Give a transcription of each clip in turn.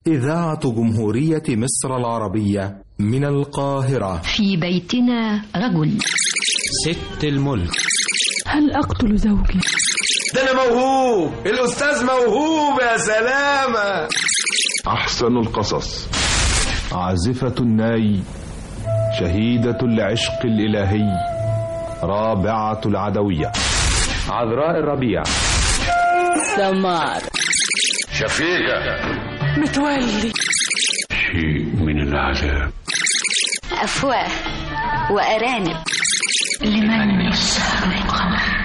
إذاعة جمهورية مصر العربية من القاهرة في بيتنا رجل ست الملك هل أقتل زوجي؟ ده أنا موهوب الأستاذ موهوب يا سلامة أحسن القصص عازفة الناي شهيدة العشق الإلهي رابعة العدوية عذراء الربيع سمار شفيقة متولي شيء من العذاب أفواه وأرانب لمن يسهر القمر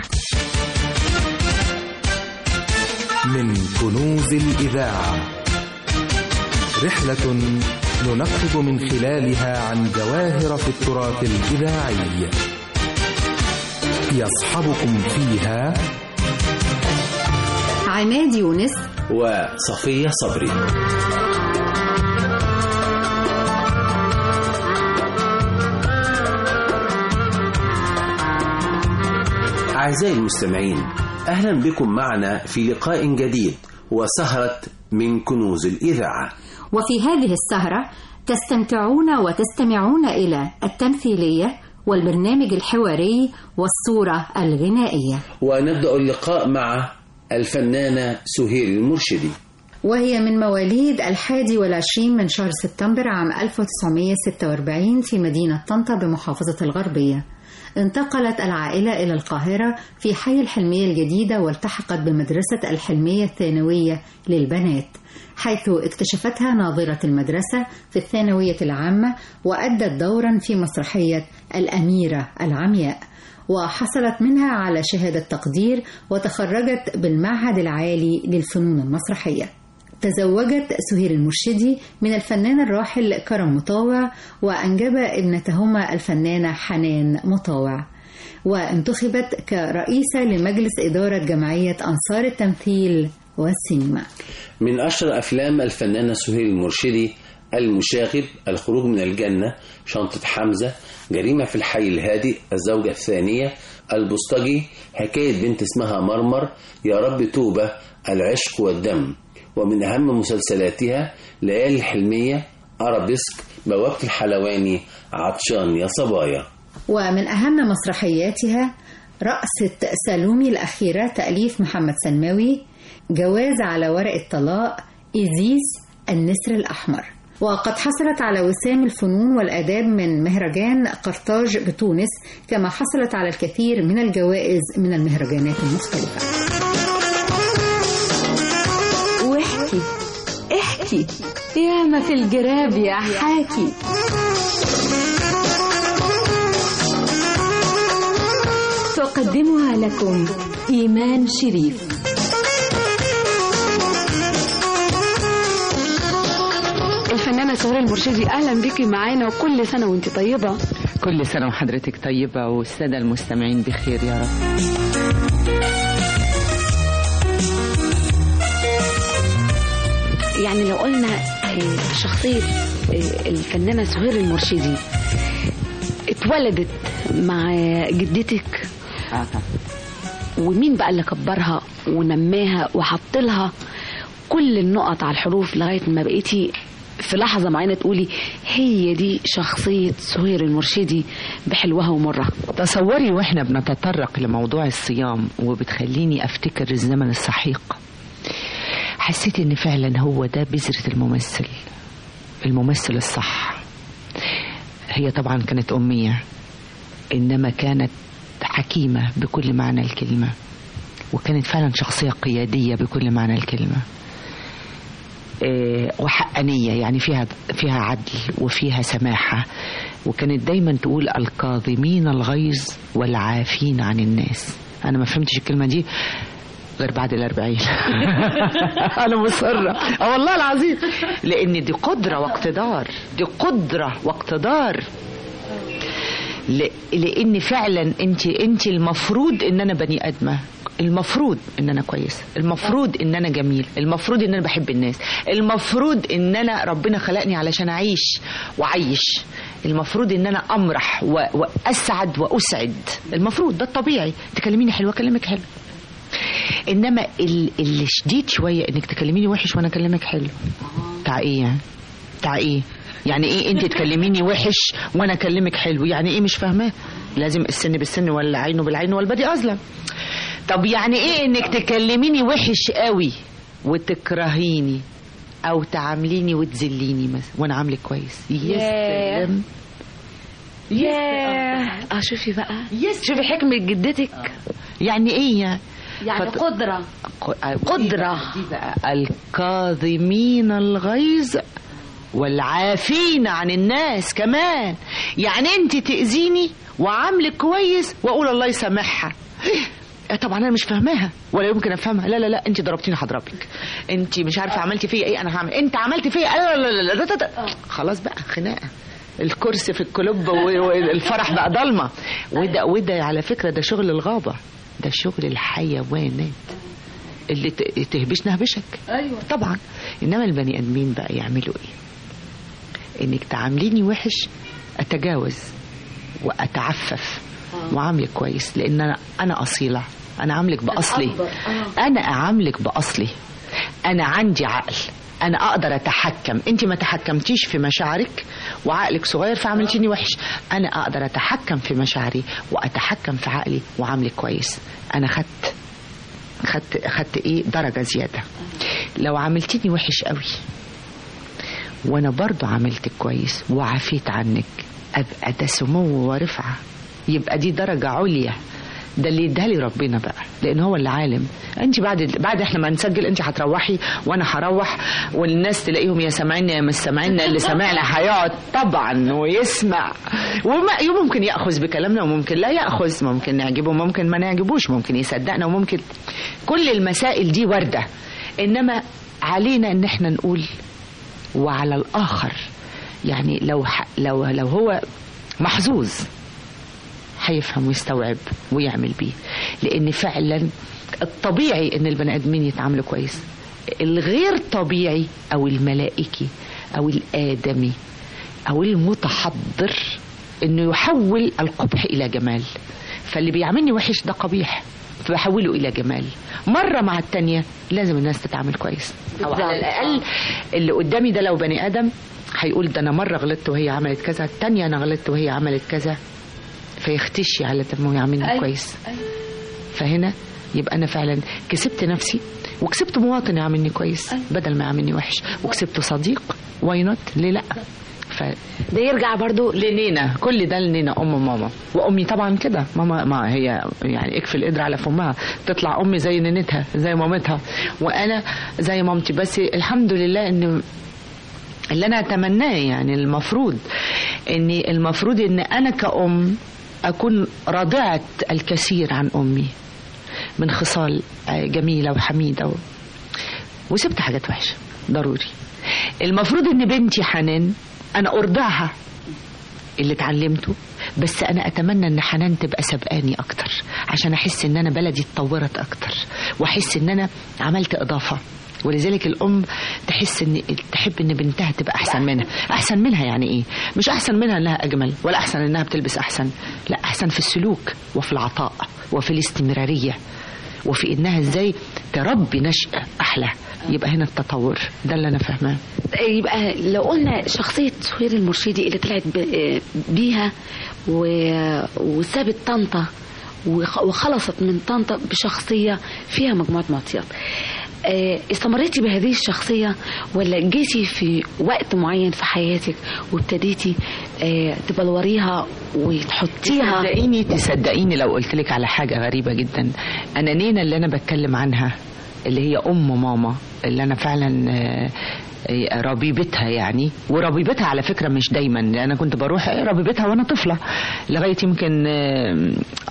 من كنوز الإذاعة رحلة ننقب من خلالها عن جواهر في التراث الإذاعي يصحبكم فيها عماد يونس وصفية صبري أعزائي المستمعين أهلا بكم معنا في لقاء جديد وسهرة من كنوز الإذاعة وفي هذه السهرة تستمتعون وتستمعون إلى التمثيلية والبرنامج الحواري والصورة الغنائية ونبدأ اللقاء مع الفنانة سهير المرشدي وهي من مواليد الحادي والعشرين من شهر سبتمبر عام 1946 في مدينة طنطا بمحافظة الغربية انتقلت العائلة إلى القاهرة في حي الحلمية الجديدة والتحقت بمدرسة الحلمية الثانوية للبنات حيث اكتشفتها ناظرة المدرسة في الثانوية العامة وأدت دورا في مسرحية الأميرة العمياء وحصلت منها على شهادة تقدير وتخرجت بالمعهد العالي للفنون المسرحية تزوجت سهير المرشدي من الفنان الراحل كرم مطاوع وأنجب ابنتهما الفنانة حنان مطاوع وانتخبت كرئيسة لمجلس إدارة جمعية أنصار التمثيل والسينما من أشهر أفلام الفنانة سهير المرشدي المشاغب الخروج من الجنة شنطة حمزة جريمة في الحي الهادئ الزوجة الثانية البوسطجي حكاية بنت اسمها مرمر يا رب توبة العشق والدم ومن أهم مسلسلاتها ليالي الحلمية أرابيسك بوابة الحلواني عطشان يا صبايا ومن أهم مسرحياتها رأسة سالومي الأخيرة تأليف محمد سلماوي جواز على ورق الطلاق إيزيس النسر الأحمر وقد حصلت على وسام الفنون والآداب من مهرجان قرطاج بتونس كما حصلت على الكثير من الجوائز من المهرجانات المختلفة واحكي احكي يا ما في الجراب يا حاكي تقدمها لكم إيمان شريف الفنانة سهير المرشدي أهلا بك معانا وكل سنة وانت طيبة كل سنة وحضرتك طيبة والسادة المستمعين بخير يا رب يعني لو قلنا شخصية الفنانة سهير المرشدي اتولدت مع جدتك آه. ومين بقى اللي كبرها ونماها وحط لها كل النقط على الحروف لغاية ما بقيتي في لحظة معينة تقولي هي دي شخصية سهير المرشدي بحلوها ومرها تصوري واحنا بنتطرق لموضوع الصيام وبتخليني افتكر الزمن السحيق حسيت ان فعلا هو ده بذرة الممثل الممثل الصح هي طبعا كانت أمية إنما كانت حكيمة بكل معنى الكلمة وكانت فعلا شخصية قيادية بكل معنى الكلمة وحقانية يعني فيها فيها عدل وفيها سماحة وكانت دايما تقول الكاظمين الغيظ والعافين عن الناس أنا ما فهمتش الكلمة دي غير بعد الأربعين أنا مصرة أه والله العظيم لأن دي قدرة واقتدار دي قدرة واقتدار لان فعلا انت انت المفروض ان انا بني ادمه المفروض ان انا كويسه المفروض ان انا جميل المفروض ان انا بحب الناس المفروض ان انا ربنا خلقني علشان اعيش وعيش المفروض ان انا امرح واسعد واسعد المفروض ده الطبيعي تكلميني حلوه اكلمك حلو انما اللي شديد شويه انك تكلميني وحش وانا اكلمك حلو بتاع ايه يعني بتاع ايه يعني ايه انت تكلميني وحش وانا اكلمك حلو يعني ايه مش فاهماه لازم السن بالسن ولا عينه بالعين والبدي اظلم طب يعني ايه انك تكلميني وحش قوي وتكرهيني او تعامليني وتذليني مثلا وانا عاملك كويس يا ياه. سلام ياه اه شوفي بقى شوفي حكمة جدتك يعني ايه يعني يعني فت- قدرة ق- قدرة دي بقى الكاظمين الغيظ والعافين عن الناس كمان يعني انت تأذيني وعاملك كويس واقول الله يسامحها آه طبعا انا مش فاهماها ولا يمكن افهمها لا لا لا انت ضربتيني هضربك انت مش عارفه عملتي فيا ايه انا هعمل انت عملتي فيا لا لا لا لا, لا, لا, لا. خلاص بقى خناقه الكرسي في الكلوب و- والفرح بقى ضلمه وده وده على فكره ده شغل الغابه ده شغل الحيوانات اللي ت- تهبش نهبشك ايوه طبعا انما البني ادمين بقى يعملوا ايه انك تعامليني وحش اتجاوز واتعفف وعاملك كويس لان انا انا اصيله انا عاملك باصلي الأكبر. آه. انا اعاملك باصلي انا عندي عقل انا اقدر اتحكم انت ما تحكمتيش في مشاعرك وعقلك صغير فعملتيني وحش انا اقدر اتحكم في مشاعري واتحكم في عقلي وعاملك كويس انا خدت خدت خدت ايه درجه زياده لو عملتيني وحش قوي وانا برضو عملتك كويس وعافيت عنك ابقى ده سمو ورفعه يبقى دي درجه عليا ده اللي اداها لي ربنا بقى لان هو اللي عالم انت بعد بعد احنا ما نسجل انت هتروحي وانا هروح والناس تلاقيهم يا سامعين يا مش سامعين اللي سامعنا هيقعد طبعا ويسمع وما ممكن ياخذ بكلامنا وممكن لا ياخذ ممكن نعجبه ممكن ما نعجبوش ممكن يصدقنا وممكن كل المسائل دي وارده انما علينا ان احنا نقول وعلى الاخر يعني لو ح... لو لو هو محظوظ هيفهم ويستوعب ويعمل بيه لان فعلا الطبيعي ان البني ادمين يتعاملوا كويس الغير طبيعي او الملائكي او الادمي او المتحضر انه يحول القبح الى جمال فاللي بيعاملني وحش ده قبيح فبحوله الى جمال مره مع التانية لازم الناس تتعامل كويس او على الاقل اللي قدامي ده لو بني ادم هيقول ده انا مره غلطت وهي عملت كذا التانية انا غلطت وهي عملت كذا فيختشي على تمه يعملني أيوة. كويس فهنا يبقى انا فعلا كسبت نفسي وكسبت مواطن يعاملني كويس بدل ما يعاملني وحش وكسبت صديق واي ليه لا ف... ده يرجع برضو لنينا كل ده لنينا ام ماما وامي طبعا كده ماما ما هي يعني اكفي القدر على فمها تطلع امي زي نينتها زي مامتها وانا زي مامتي بس الحمد لله ان اللي انا اتمناه يعني المفروض اني المفروض ان انا كأم اكون رضعت الكثير عن امي من خصال آه، جميله وحميده و... وسبت حاجات وحشه ضروري المفروض ان بنتي حنان انا ارضعها اللي اتعلمته بس انا اتمنى ان حنان تبقى سبقاني اكتر عشان احس ان انا بلدي اتطورت اكتر واحس ان انا عملت اضافه ولذلك الام تحس ان تحب ان بنتها تبقى احسن منها احسن منها يعني ايه مش احسن منها انها اجمل ولا احسن انها بتلبس احسن لا احسن في السلوك وفي العطاء وفي الاستمراريه وفي انها ازاي تربي نشأة احلى يبقى هنا التطور ده اللي انا فاهماه يبقى لو قلنا شخصية سهير المرشدي اللي طلعت ب- بيها و- وسابت طنطا وخ- وخلصت من طنطا بشخصية فيها مجموعة معطيات آه، استمريتي بهذه الشخصية ولا جيتي في وقت معين في حياتك وابتديتي آه، تبلوريها وتحطيها تصدقيني تصدقيني لو قلت لك على حاجه غريبه جدا انا نينا اللي انا بتكلم عنها اللي هي ام ماما اللي انا فعلا آه، آه، ربيبتها يعني وربيبتها على فكره مش دايما لأن انا كنت بروح ربيبتها وانا طفله لغايه يمكن آه،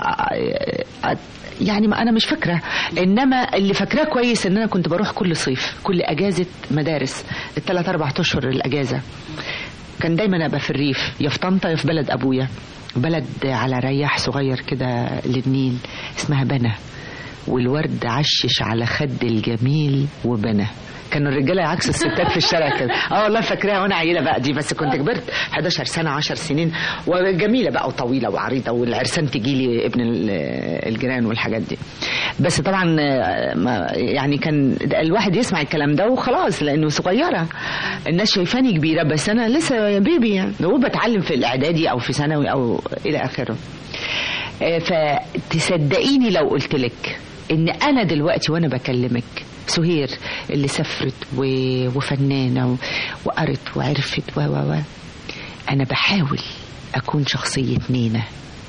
آه، آه، يعني ما انا مش فاكره انما اللي فاكراه كويس ان انا كنت بروح كل صيف كل اجازه مدارس الثلاث اربع اشهر الاجازه كان دايما ابقى في الريف يا في طنطا يا في بلد ابويا بلد على ريح صغير كده للنيل اسمها بنا والورد عشش على خد الجميل وبنى كانوا الرجاله عكس الستات في الشارع كده اه والله فاكراها وانا عيله بقى دي بس كنت كبرت 11 سنه 10 سنين وجميله بقى وطويله وعريضه والعرسان تجي لي ابن ال- الجيران والحاجات دي بس طبعا آه، ما يعني كان الواحد يسمع الكلام ده وخلاص لانه صغيره الناس شايفاني كبيره بس انا لسه بيبي يعني وبتعلم في الاعدادي او في ثانوي او الى اخره آه، فتصدقيني لو قلت لك ان انا دلوقتي وانا بكلمك سهير اللي سافرت و- وفنانه و- وقرت وعرفت و و و انا بحاول اكون شخصيه نينا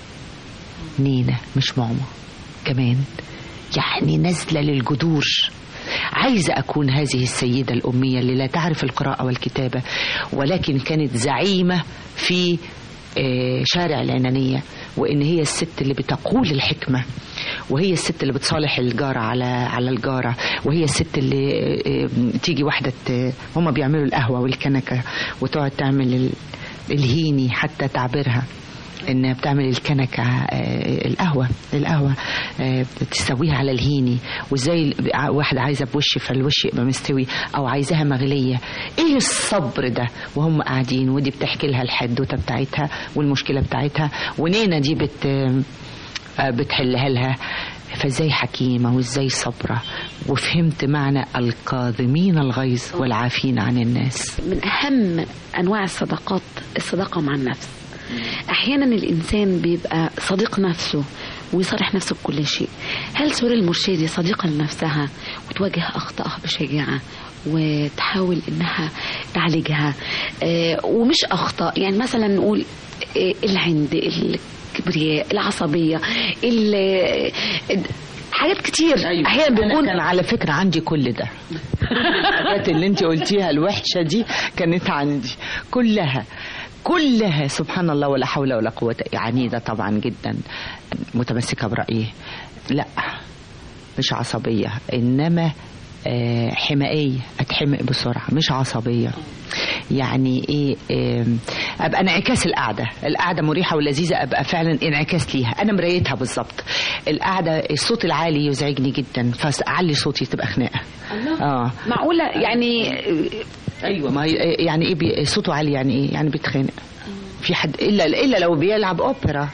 نينا مش ماما كمان يعني نازله للجذور عايزة أكون هذه السيدة الأمية اللي لا تعرف القراءة والكتابة ولكن كانت زعيمة في آه، شارع العنانية وإن هي الست اللي بتقول الحكمة وهي الست اللي بتصالح الجارة على على الجارة وهي الست اللي آه، آه، تيجي واحدة ت- هما بيعملوا القهوة والكنكة وتقعد تعمل ال- الهيني حتى تعبيرها انها بتعمل الكنكه آه، القهوه القهوه آه، بتسويها على الهيني وازاي ال- ع- واحده عايزه بوش فالوش يبقى مستوي او عايزاها مغليه ايه الصبر ده وهم قاعدين ودي بتحكي لها الحدوته بتاعتها والمشكله بتاعتها ونينا دي بت آه، بتحلها لها فازاي حكيمه وازاي صبره وفهمت معنى الكاظمين الغيظ والعافين عن الناس من أهم أنواع الصداقات الصداقة مع النفس أحيانا الإنسان بيبقى صديق نفسه ويصارح نفسه بكل شيء هل سورة المرشدي صديقة لنفسها وتواجه أخطائها بشجاعة وتحاول إنها تعالجها آه، ومش أخطاء يعني مثلا نقول آه، العند الكبرياء العصبية ال- حاجات كتير أيوة. أحيانا أنا بيكون كان على فكرة عندي كل ده الحاجات اللي انت قلتيها الوحشة دي كانت عندي كلها كلها سبحان الله ولا حول ولا قوة عنيدة طبعا جدا متمسكة برأيي لا مش عصبية إنما آه، حمائية أتحمق بسرعة مش عصبية يعني إيه آم، أبقى انعكاس القعدة القعدة مريحة ولذيذة أبقى فعلا انعكاس ليها أنا مرايتها بالظبط القعدة الصوت العالي يزعجني جدا فأعلي صوتي تبقى خناقة اه معقولة يعني ايوه ما هي يعني ايه بي صوته عالي يعني ايه يعني بيتخانق في حد الا الا لو بيلعب اوبرا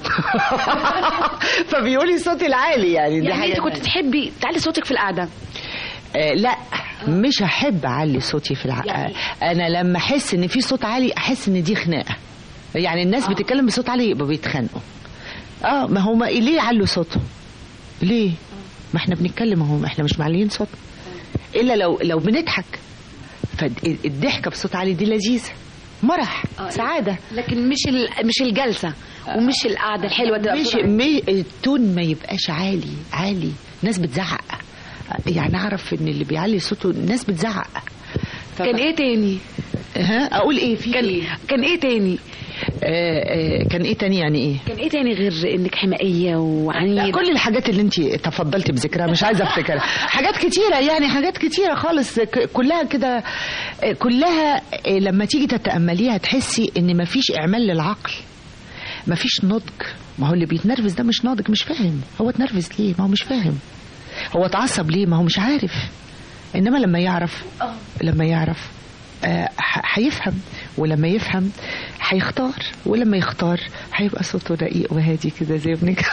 فبيقولي صوتي العالي يعني دي يعني حاجه انت كنت تحبي تعلي صوتك في القعده آه لا مش هحب اعلي صوتي في الع... يعني انا لما احس ان في صوت عالي احس ان دي خناقه يعني الناس آه. بتتكلم بصوت عالي يبقى بيتخانقوا اه ما هو ما ليه يعلوا صوتهم ليه ما احنا بنتكلم اهو ما احنا مش معليين صوت الا لو لو بنضحك فالضحكه بصوت عالي دي لذيذه مرح سعاده لكن مش ال- مش الجلسه ومش القعده الحلوه ده مش مي... التون ما يبقاش عالي عالي ناس بتزعق يعني اعرف ان اللي بيعلي صوته الناس بتزعق كان ايه تاني ها اقول ايه في كان إيه؟ كان ايه تاني آه آه كان ايه تاني يعني ايه كان ايه تاني غير انك حمائيه وعنيده لا كل الحاجات اللي انت تفضلتي بذكرها مش عايزه افتكرها حاجات كتيره يعني حاجات كتيره خالص ك- كلها كده آه، كلها آه، لما تيجي تتامليها تحسي ان مفيش اعمال للعقل مفيش نضج ما هو اللي بيتنرفز ده مش ناضج مش فاهم هو اتنرفز ليه ما هو مش فاهم هو اتعصب ليه ما هو مش عارف انما لما يعرف لما يعرف آه، ح- هيفهم ولما يفهم هيختار ولما يختار هيبقى صوته رقيق وهادي كده زي ابنك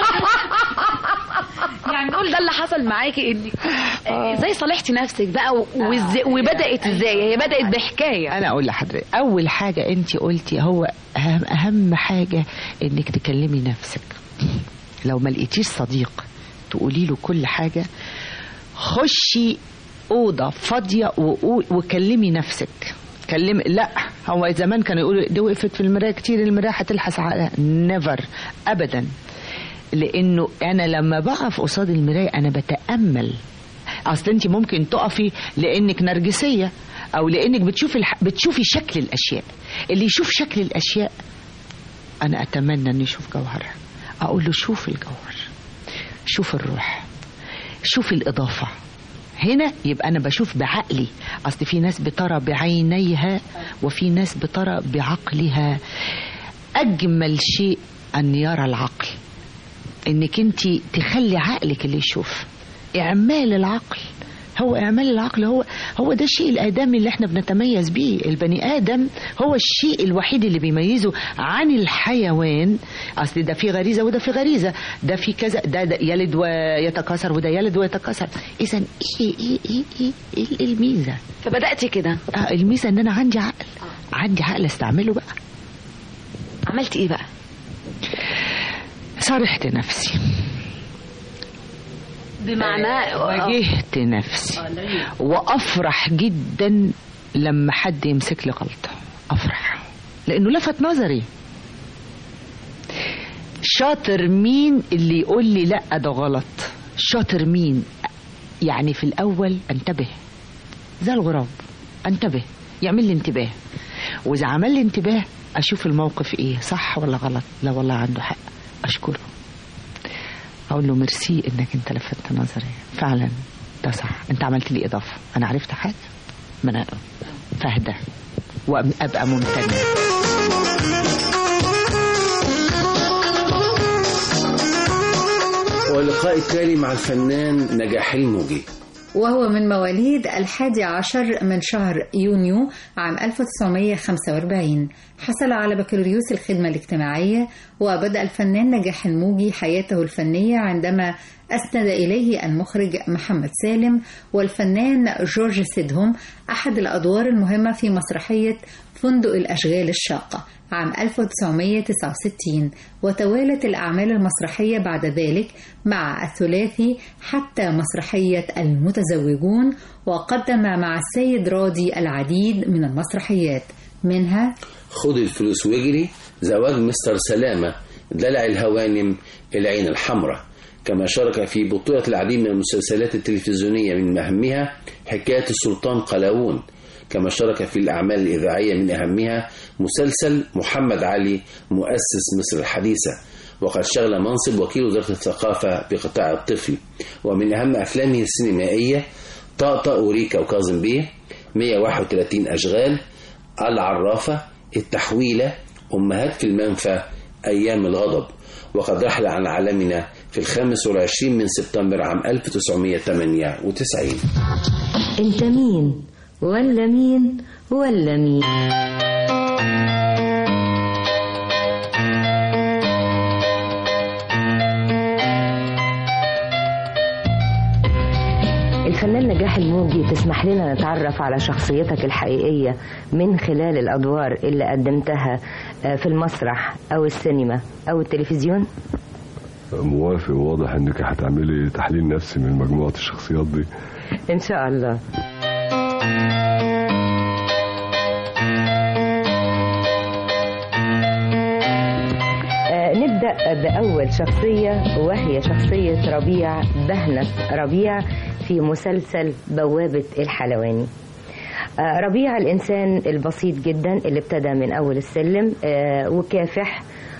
يعني نقول ده اللي حصل معاكي انك ازاي صالحتي نفسك بقى وإزاي وبدات ازاي هي بدات بحكايه انا اقول لحضرتك اول حاجه انت قلتي هو اهم اهم حاجه انك تكلمي نفسك لو ما لقيتيش صديق تقولي له كل حاجه خشي اوضه فاضيه وقول- وكلمي نفسك كلمي لا هو زمان كانوا يقولوا دي وقفت في المرايه كتير المرايه هتلحس على نيفر ابدا لانه انا لما بقف قصاد المرايه انا بتامل اصل انت ممكن تقفي لانك نرجسيه او لانك بتشوفي الح... بتشوفي شكل الاشياء اللي يشوف شكل الاشياء انا اتمنى انه يشوف جوهرها اقول له شوف الجوهر شوف الروح شوف الاضافه هنا يبقى انا بشوف بعقلي اصل في ناس بترى بعينيها وفي ناس بترى بعقلها اجمل شيء ان يرى العقل انك انت تخلي عقلك اللي يشوف اعمال العقل هو اعمال العقل هو هو ده الشيء الادمي اللي احنا بنتميز بيه البني ادم هو الشيء الوحيد اللي بيميزه عن الحيوان اصل ده في غريزه وده في غريزه ده في كذا ده, ده يلد ويتكاثر وده يلد ويتكاثر اذا ايه ايه ايه ايه, إيه, إيه الميزه فبداتي كده آه الميزه ان انا عندي عقل عندي عقل استعمله بقى عملت ايه بقى صارحت نفسي بمعنى واجهت نفسي وافرح جدا لما حد يمسك لي غلطه افرح لانه لفت نظري شاطر مين اللي يقول لي لا ده غلط شاطر مين يعني في الاول انتبه زي الغراب انتبه يعمل لي انتباه واذا عمل لي انتباه اشوف الموقف ايه صح ولا غلط لا والله عنده حق اشكره اقول له ميرسي انك انت لفتت نظري فعلا ده صح انت عملت لي اضافه انا عرفت حاجه ما انا فاهده وابقى ممتنه واللقاء التالي مع الفنان نجاح الموجي وهو من مواليد الحادي عشر من شهر يونيو عام 1945 حصل على بكالوريوس الخدمة الاجتماعية وبدأ الفنان نجاح الموجي حياته الفنية عندما أسند إليه المخرج محمد سالم والفنان جورج سيدهم أحد الأدوار المهمة في مسرحية فندق الأشغال الشاقة عام 1969 وتوالت الأعمال المسرحية بعد ذلك مع الثلاثي حتى مسرحية المتزوجون وقدم مع السيد راضي العديد من المسرحيات منها خد الفلوس واجري زواج مستر سلامة دلع الهوانم العين الحمراء كما شارك في بطولة العديد من المسلسلات التلفزيونية من أهمها حكاية السلطان قلاوون كما شارك في الأعمال الإذاعية من أهمها مسلسل محمد علي مؤسس مصر الحديثة وقد شغل منصب وكيل وزارة الثقافة بقطاع الطفل ومن أهم أفلامه السينمائية طقطق وريكا وكاظم بيه 131 أشغال العرافة التحويلة أمهات في المنفى أيام الغضب وقد رحل عن عالمنا في الخامس والعشرين من سبتمبر عام 1998 انت مين ولا مين ولا مين الفنان نجاح الموجي تسمح لنا نتعرف على شخصيتك الحقيقية من خلال الأدوار اللي قدمتها في المسرح أو السينما أو التلفزيون موافق واضح انك هتعملي تحليل نفسي من مجموعة الشخصيات دي إن شاء الله نبدأ بأول شخصية وهي شخصية ربيع بهنة ربيع في مسلسل بوابة الحلواني ربيع الإنسان البسيط جدا اللي ابتدى من أول السلم وكافح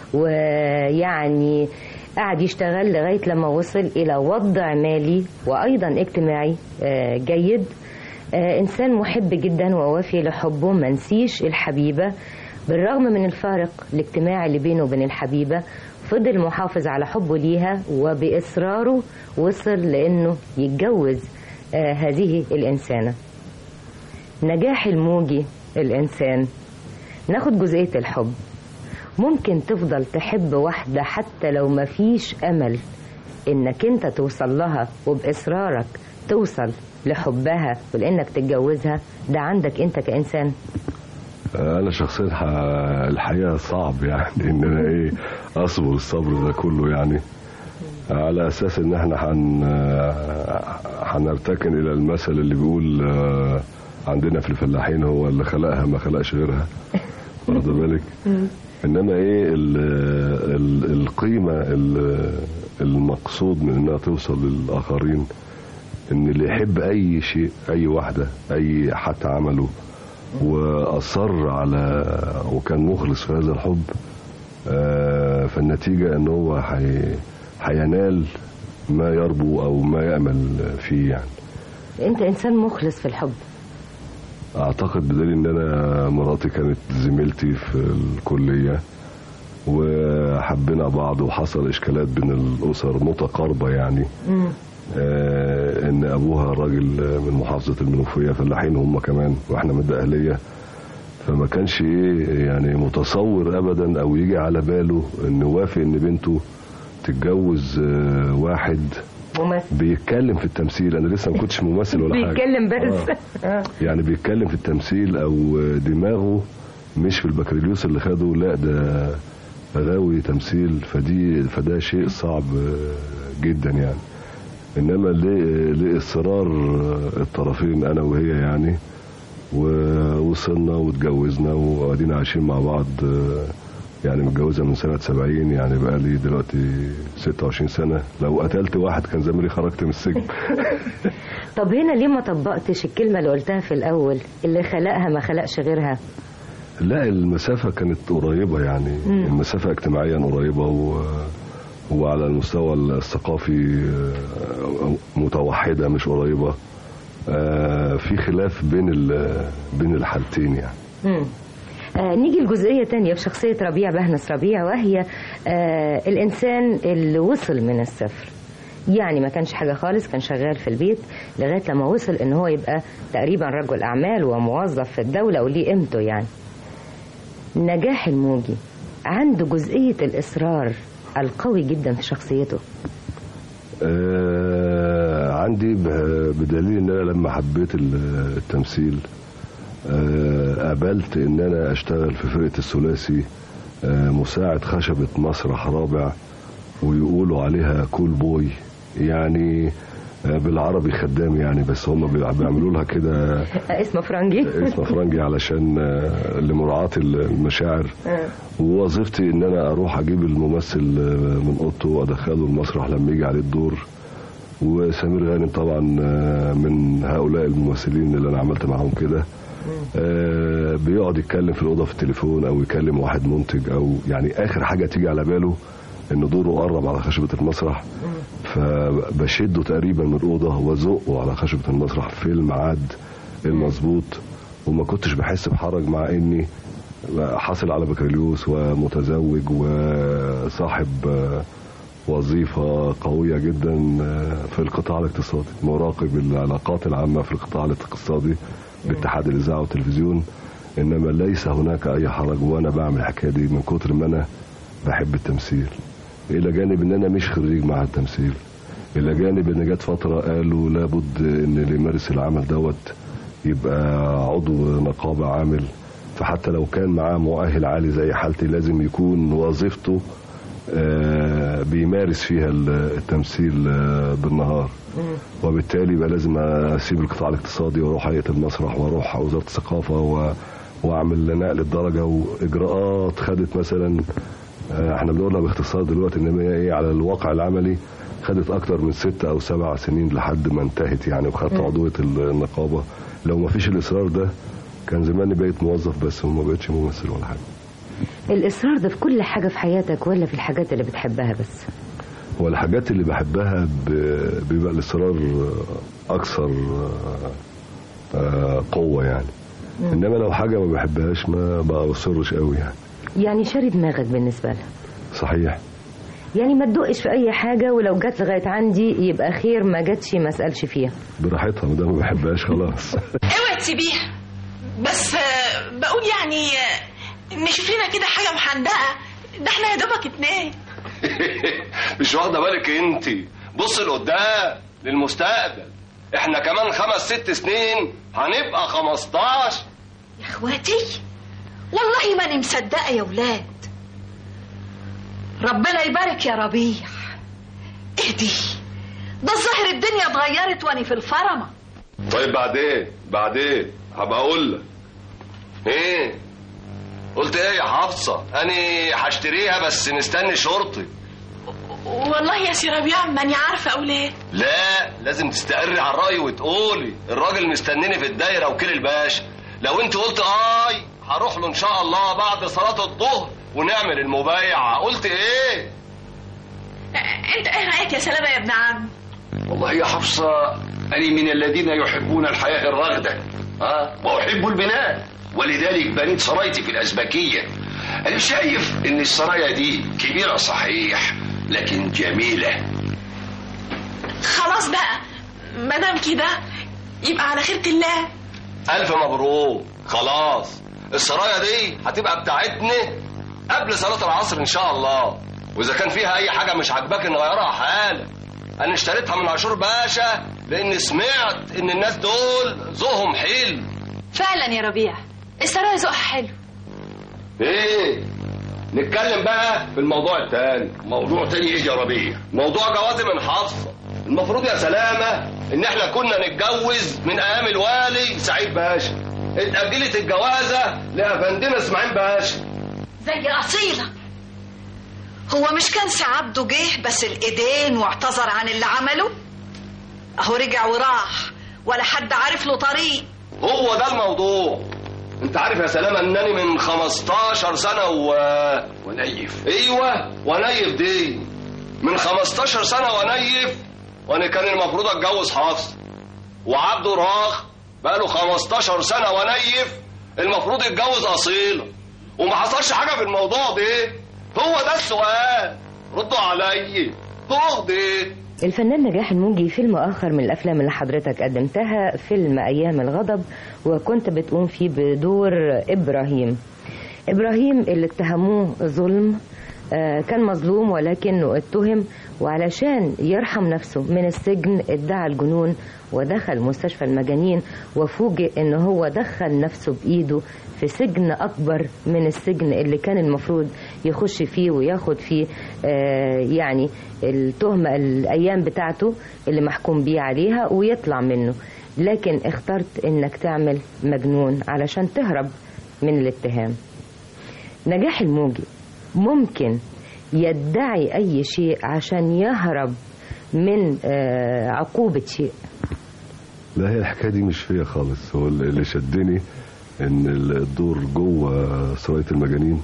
ويعني قعد يشتغل لغاية لما وصل إلى وضع مالي وأيضا اجتماعي جيد إنسان محب جدا ووافي لحبه منسيش الحبيبة بالرغم من الفارق الاجتماعي اللي بينه وبين الحبيبة فضل محافظ على حبه ليها وبإصراره وصل لأنه يتجوز آه هذه الإنسانة نجاح الموجي الإنسان ناخد جزئية الحب ممكن تفضل تحب واحدة حتى لو مفيش أمل إنك أنت توصل لها وبإصرارك توصل لحبها ولإنك تتجوزها ده عندك أنت كإنسان انا شخصيا الحقيقه صعب يعني ان انا ايه اصبر الصبر ده كله يعني على اساس ان احنا حن هنرتكن الى المثل اللي بيقول عندنا في الفلاحين هو اللي خلقها ما خلقش غيرها واخد بالك انما ايه ال ال القيمه ال المقصود من انها توصل للاخرين ان اللي يحب اي شيء اي واحده اي حتى عمله واصر على وكان مخلص في هذا الحب فالنتيجه ان هو هينال ما يربو او ما يامل فيه يعني انت انسان مخلص في الحب اعتقد بدليل ان انا مراتي كانت زميلتي في الكليه وحبينا بعض وحصل اشكالات بين الاسر متقاربه يعني آه، ان ابوها راجل من محافظه المنوفيه فلاحين هم كمان واحنا من الدقهليه فما كانش ايه يعني متصور ابدا او يجي على باله ان وافق ان بنته تتجوز آه، واحد ممثل بيتكلم في التمثيل انا لسه ما كنتش ممثل ولا حاجه بيتكلم بس آه. آه. يعني بيتكلم في التمثيل او دماغه مش في البكالوريوس اللي خده لا ده غاوي تمثيل فدي فده شيء صعب جدا يعني انما لاصرار الطرفين انا وهي يعني ووصلنا واتجوزنا وقاعدين عايشين مع بعض يعني متجوزه من سنه 70 يعني بقى لي دلوقتي 26 سنه لو قتلت واحد كان زماني خرجت من السجن طب هنا ليه ما طبقتش الكلمه اللي قلتها في الاول اللي خلقها ما خلقش غيرها لا المسافة كانت قريبة يعني مم. المسافة اجتماعيا قريبة و... وعلى المستوى الثقافي آه، متوحدة مش قريبة آه، في خلاف بين ال- بين الحالتين يعني مم. آه نيجي لجزئية تانية في شخصية ربيع بهنس ربيع وهي آه الإنسان اللي وصل من الصفر يعني ما كانش حاجة خالص كان شغال في البيت لغاية لما وصل إن هو يبقى تقريبا رجل أعمال وموظف في الدولة وليه قيمته يعني نجاح الموجي عنده جزئية الإصرار القوي جدا في شخصيته آه، عندي ب- بدليل ان انا لما حبيت ال- التمثيل آه، قبلت ان انا اشتغل في فرقه الثلاثي آه، مساعد خشبه مسرح رابع ويقولوا عليها كول بوي يعني آه، بالعربي خدام يعني بس هم بيع- بيعملوا لها كده آه اسمه فرنجي اسم فرنجي علشان آه، لمراعاة المشاعر آه. ووظيفتي ان انا اروح اجيب الممثل آه، من اوضته وادخله المسرح لما يجي عليه الدور وسمير غانم طبعا آه، من هؤلاء الممثلين اللي انا عملت معاهم كده آه، بيقعد يتكلم في الاوضه في التليفون او يكلم واحد منتج او يعني اخر حاجه تيجي على باله ان دوره قرب على خشبه المسرح فبشده تقريبا من الاوضه وازقه على خشبه المسرح في الميعاد المظبوط وما كنتش بحس بحرج مع اني حاصل على بكالوريوس ومتزوج وصاحب آه، وظيفة قوية جدا آه، في القطاع الاقتصادي مراقب العلاقات العامة في القطاع الاقتصادي باتحاد الإذاعة والتلفزيون إنما ليس هناك أي حرج وأنا بعمل الحكاية دي من كتر ما أنا بحب التمثيل إلى جانب إن أنا مش خريج معهد تمثيل إلى جانب إن جت فترة قالوا لابد إن اللي يمارس العمل دوت يبقى عضو نقابة عامل فحتى لو كان معاه مؤهل عالي زي حالتي لازم يكون وظيفته آه، بيمارس فيها التمثيل آه، بالنهار وبالتالي بقى لازم اسيب القطاع الاقتصادي واروح هيئه المسرح واروح وزاره الثقافه و... واعمل نقل الدرجه واجراءات خدت مثلا آه، احنا بنقولها باختصار دلوقتي انما هي ايه على الواقع العملي خدت اكتر من ست او سبع سنين لحد ما انتهت يعني وخدت مم. عضويه النقابه لو ما فيش الاصرار ده كان زماني بقيت موظف بس وما بقتش ممثل ولا حاجه الإصرار ده في كل حاجة في حياتك ولا في الحاجات اللي بتحبها بس والحاجات اللي بحبها ب- بيبقى الاصرار اكثر آه، قوه يعني مم. انما لو حاجه ما بحبهاش ما بصرش قوي يعني يعني شاري دماغك بالنسبة لها صحيح يعني ما تدقش في أي حاجة ولو جت لغاية عندي يبقى خير ما جاتش ما اسألش فيها براحتها ما دام ما بحبهاش خلاص اوعي تسيبيها بس آه، بقول يعني آه، نشوف لنا كده حاجه محندقه ده احنا يا دوبك اتنين مش واخده بالك انت بص لقدام للمستقبل احنا كمان خمس ست سنين هنبقى 15 يا اخواتي والله ماني مصدقه يا ولاد ربنا يبارك يا ربيع اهدي ده الظاهر الدنيا اتغيرت واني في الفرمه طيب بعدين بعدين هبقى اقول لك ايه قلت ايه يا حفصه اني هشتريها بس مستني شرطي والله يا سي ربيع ماني عارفه اقول ايه لا لازم تستقري على الرأي وتقولي الراجل مستنيني في الدايرة وكيل الباشا لو انت قلت اي هروح له ان شاء الله بعد صلاة الظهر ونعمل المبايعة قلت ايه انت ايه رايك يا سلامه يا ابن عم والله يا حفصة أنا من الذين يحبون الحياة الراغدة ها وأحب البناء ولذلك بنيت سرايتي في الأزبكية أنا شايف إن السرايا دي كبيرة صحيح لكن جميلة خلاص بقى ما دام كده يبقى على خيرة الله الف مبروك خلاص السرايا دي هتبقى بتاعتنا قبل صلاه العصر ان شاء الله واذا كان فيها اي حاجه مش عاجباك نغيرها حالا انا اشتريتها من عاشور باشا لان سمعت ان الناس دول ذوقهم حلو فعلا يا ربيع السرايا ذوقها حلو ايه نتكلم بقى في الموضوع التاني موضوع تاني ايه يا ربيع موضوع جوازي من حفصه المفروض يا سلامه ان احنا كنا نتجوز من ايام الوالي سعيد باشا اتاجلت الجوازه لافندنا اسماعيل باشا زي أصيلة هو مش كان سي عبده جه بس الإيدين واعتذر عن اللي عمله أهو رجع وراح ولا حد عارف له طريق هو ده الموضوع انت عارف يا سلامه انني من 15 سنه و ونيف ايوه ونيف دي من 15 سنه ونيف وانا كان المفروض اتجوز حفص وعبده راخ بقاله 15 سنه ونيف المفروض يتجوز اصيله وما حصلش حاجه في الموضوع ده هو ده السؤال ردوا عليا هو ده الفنان نجاح الموجي فيلم آخر من الأفلام اللي حضرتك قدمتها فيلم أيام الغضب وكنت بتقوم فيه بدور إبراهيم إبراهيم اللي اتهموه ظلم آه، كان مظلوم ولكنه اتهم وعلشان يرحم نفسه من السجن ادعى الجنون ودخل مستشفى المجانين وفوجئ ان هو دخل نفسه بايده في سجن اكبر من السجن اللي كان المفروض يخش فيه وياخد فيه آه، يعني التهمة الايام بتاعته اللي محكوم بيه عليها ويطلع منه لكن اخترت انك تعمل مجنون علشان تهرب من الاتهام نجاح الموجي ممكن يدعي أي شيء عشان يهرب من آه، عقوبة شيء لا هي الحكايه دي مش فيا خالص هو اللي شدني ان الدور جوه سرايه المجانين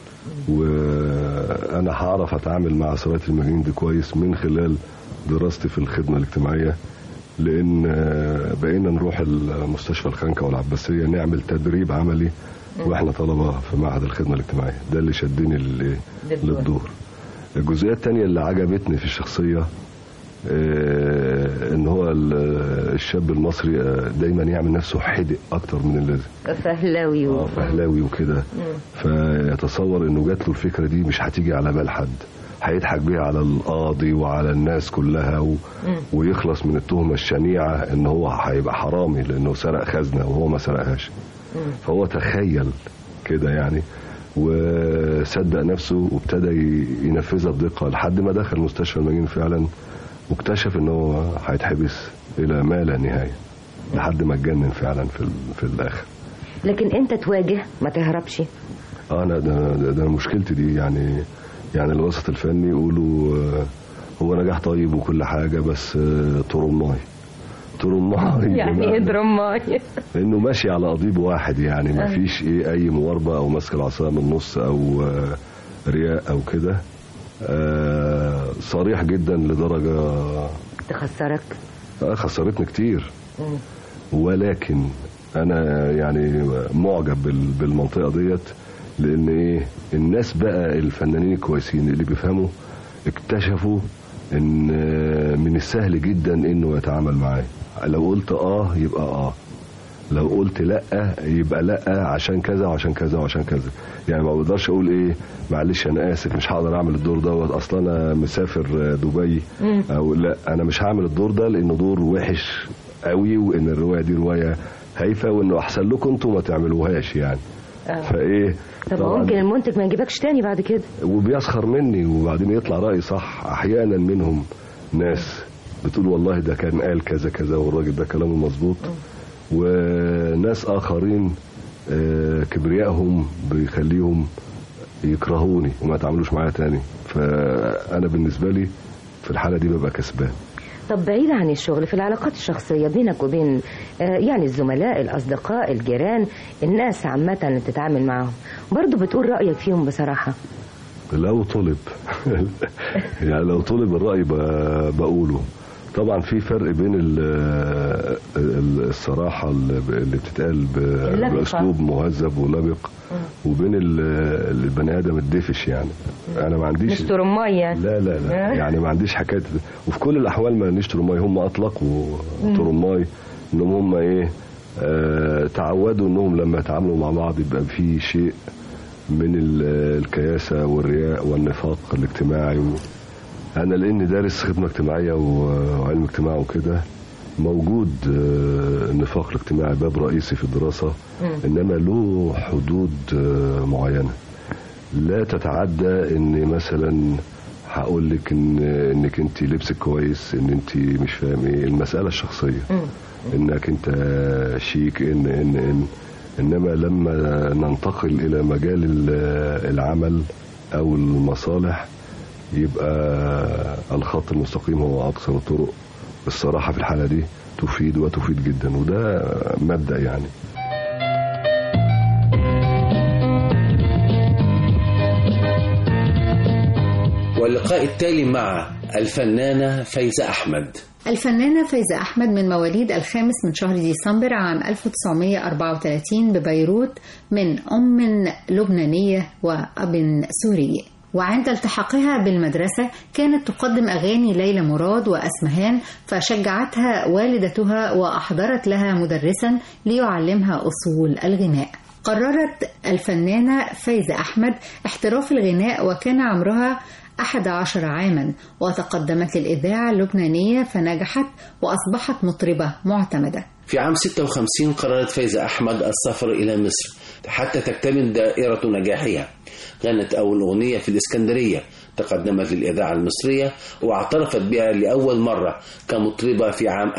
وانا هعرف اتعامل مع سرايه المجانين دي كويس من خلال دراستي في الخدمه الاجتماعيه لان آه، بقينا نروح المستشفى الخانكه والعباسيه نعمل تدريب عملي واحنا طلبه في معهد الخدمه الاجتماعيه ده اللي شدني لل- للدور. للدور الجزئيه الثانيه اللي عجبتني في الشخصيه آه، ان هو ال- الشاب المصري آه، دايما يعمل نفسه حدق اكتر من اللازم فهلاوي و... اه فهلاوي وكده فيتصور انه جات له الفكره دي مش هتيجي على بال حد هيضحك بيها على القاضي وعلى الناس كلها و... ويخلص من التهمه الشنيعه ان هو هيبقى حرامي لانه سرق خزنه وهو ما سرقهاش فهو تخيل كده يعني وصدق نفسه وابتدى ي- ينفذها بدقه لحد ما دخل مستشفى المجانين فعلا واكتشف ان هو هيتحبس الى ما لا نهايه لحد ما اتجنن فعلا في ال- في الاخر لكن انت تواجه ما تهربش اه انا ده, ده, ده مشكلتي دي يعني يعني الوسط الفني يقولوا آه، هو نجاح طيب وكل حاجه بس آه، طرماي طرماي يعني بمعنى اضرب ماي انه ماشي على قضيب واحد يعني ما آه. فيش ايه اي مواربه او ماسك العصا من النص او آه، رياء او كده آه، صريح جدا لدرجه تخسرك آه، خسرتني كتير ولكن انا يعني معجب بال- بالمنطقه ديت لان ايه الناس بقى الفنانين الكويسين اللي بيفهموا اكتشفوا ان من السهل جدا انه يتعامل معاه لو قلت اه يبقى اه لو قلت لا يبقى لا عشان كذا وعشان كذا وعشان كذا يعني ما بقدرش اقول ايه معلش انا اسف مش هقدر اعمل الدور دوت اصلا انا مسافر دبي مم. او لا انا مش هعمل الدور ده لانه دور وحش قوي وان الروايه دي روايه هايفه وانه احسن لكم انتوا ما تعملوهاش يعني آه. فايه طب طبعاً ممكن المنتج ما يجيبكش تاني بعد كده وبيسخر مني وبعدين يطلع رأي صح احيانا منهم ناس بتقول والله ده كان قال كذا كذا والراجل ده كلامه مظبوط وناس اخرين آه، كبريائهم بيخليهم يكرهوني وما يتعاملوش معايا تاني فانا بالنسبه لي في الحاله دي ببقى كسبان طب بعيد عن الشغل في العلاقات الشخصية بينك وبين آه، يعني الزملاء الأصدقاء الجيران الناس عامة اللي بتتعامل معاهم برضو بتقول رأيك فيهم بصراحة لو طلب يعني لو طلب الرأي ب- بقوله طبعا في فرق بين ال- ال- الصراحه اللي ب- اللي بتتقال ب- اللبقة. باسلوب مهذب ولبق وبين ال- البني ادم الدفش يعني انا ما عنديش مش ترماي يعني لا لا لا يعني ما عنديش حكايه وفي كل الاحوال ما عنديش ترماي هم اطلقوا مم. ترماي انهم هم ايه آه تعودوا انهم لما يتعاملوا مع بعض يبقى في شيء من ال- الكياسه والرياء والنفاق الاجتماعي و... انا لاني دارس خدمه اجتماعيه و- وعلم اجتماع وكده موجود آه، النفاق الاجتماعي باب رئيسي في الدراسه انما له حدود آه، معينه لا تتعدى ان مثلا هقول لك ان انك انت لبسك كويس ان انت مش فاهم ايه المساله الشخصيه انك انت شيك ان ان ان انما لما ننتقل الى مجال ال- العمل او المصالح يبقى الخط المستقيم هو اقصر الطرق الصراحه في الحاله دي تفيد وتفيد جدا وده مبدا يعني واللقاء التالي مع الفنانة فايزة أحمد الفنانة فايزة أحمد من مواليد الخامس من شهر ديسمبر عام 1934 ببيروت من أم لبنانية وأب سوري وعند التحاقها بالمدرسة كانت تقدم أغاني ليلى مراد وأسمهان فشجعتها والدتها وأحضرت لها مدرسا ليعلمها أصول الغناء قررت الفنانة فايزة أحمد احتراف الغناء وكان عمرها أحد عشر عاما وتقدمت للإذاعة اللبنانية فنجحت وأصبحت مطربة معتمدة في عام 56 قررت فايزة أحمد السفر إلى مصر حتى تكتمل دائرة نجاحها غنت أول أغنية في الإسكندرية تقدمت للإذاعة المصرية واعترفت بها لأول مرة كمطربة في عام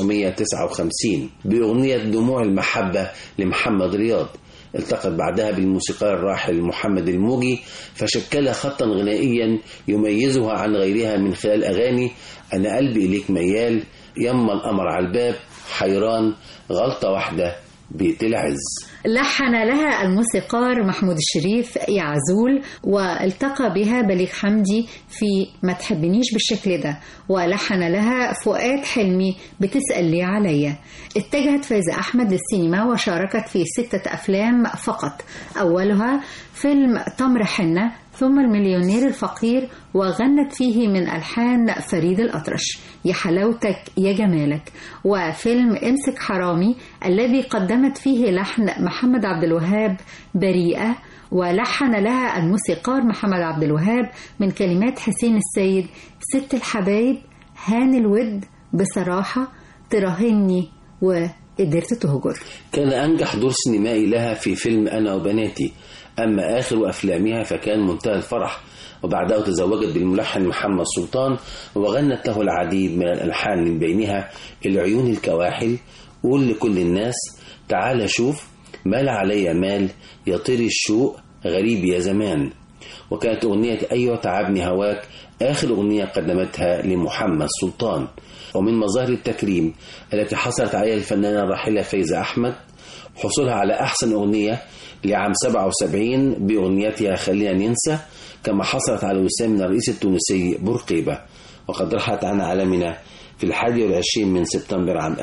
1959 بأغنية دموع المحبة لمحمد رياض التقت بعدها بالموسيقار الراحل محمد الموجي فشكل خطا غنائيا يميزها عن غيرها من خلال أغاني أنا قلبي إليك ميال يما القمر على الباب حيران غلطة واحدة بيت العز لحن لها الموسيقار محمود الشريف يعزول والتقى بها بليغ حمدي في ما تحبنيش بالشكل ده ولحن لها فؤاد حلمي بتسأل لي عليا اتجهت فايزة أحمد للسينما وشاركت في ستة أفلام فقط أولها فيلم تمر حنة ثم المليونير الفقير وغنت فيه من ألحان فريد الأطرش يا حلاوتك يا جمالك وفيلم امسك حرامي الذي قدمت فيه لحن محمد عبد الوهاب بريئة ولحن لها الموسيقار محمد عبد الوهاب من كلمات حسين السيد ست الحبايب هان الود بصراحة تراهني وقدرت تهجر كان أنجح دور سينمائي لها في فيلم أنا وبناتي أما آخر أفلامها فكان منتهى الفرح وبعدها تزوجت بالملحن محمد سلطان وغنت له العديد من الألحان من بينها العيون الكواحل قول لكل الناس تعال شوف مال علي مال يطير الشوق غريب يا زمان وكانت أغنية أيوة تعبني هواك آخر أغنية قدمتها لمحمد سلطان ومن مظاهر التكريم التي حصلت عليها الفنانة الراحلة فايزة أحمد حصولها على أحسن أغنية لعام 77 بأغنيتها خلينا ننسى كما حصلت على وسام من الرئيس التونسي بورقيبة وقد رحلت عن عالمنا في الحادي والعشرين من سبتمبر عام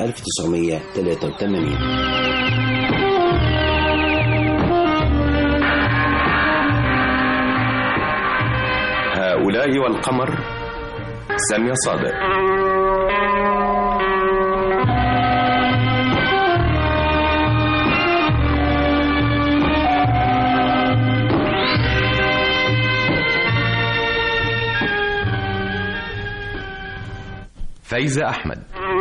1983 هؤلاء والقمر سامية صادق فايزة أحمد